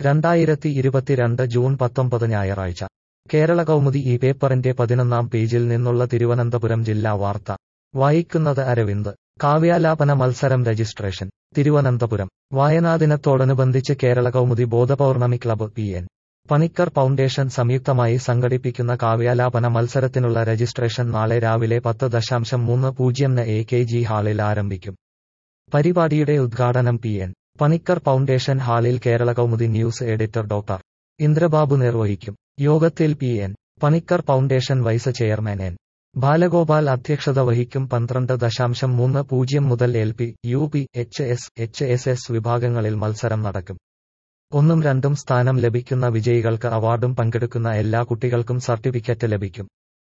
രണ്ടായിരത്തി ഇരുപത്തിരണ്ട് ജൂൺ പത്തൊമ്പത് ഞായറാഴ്ച കേരള കൗമുദി ഈ പേപ്പറിന്റെ പതിനൊന്നാം പേജിൽ നിന്നുള്ള തിരുവനന്തപുരം ജില്ലാ വാർത്ത വായിക്കുന്നത് അരവിന്ദ് കാവ്യാലാപന മത്സരം രജിസ്ട്രേഷൻ തിരുവനന്തപുരം വായനാദിനത്തോടനുബന്ധിച്ച് Kerala Kaumudi Bodhapournami club P N Panicker foundation സംയുക്തമായി സംഘടിപ്പിക്കുന്ന കാവ്യാലാപന മത്സരത്തിനുള്ള രജിസ്ട്രേഷൻ നാളെ രാവിലെ പത്ത് ദശാംശം മൂന്ന് പൂജ്യംന് എ കെ ജി ഹാളിൽ ആരംഭിക്കും പരിപാടിയുടെ ഉദ്ഘാടനം പി എൻ പണിക്കർ ഫൗണ്ടേഷൻ ഹാളിൽ Kerala Kaumudi news editor doctor Indrababu നിർവഹിക്കും യോഗത്തിൽ P N Panicker foundation vice chairman N Balagopal അധ്യക്ഷത വഹിക്കും പന്ത്രണ്ട് ദശാംശം മൂന്ന് പൂജ്യം മുതൽ L P U P H S H S S വിഭാഗങ്ങളിൽ മത്സരം നടക്കും ഒന്നും രണ്ടും സ്ഥാനം ലഭിക്കുന്ന വിജയികൾക്ക് അവാർഡും പങ്കെടുക്കുന്ന എല്ലാ കുട്ടികൾക്കും സർട്ടിഫിക്കറ്റ് ലഭിക്കും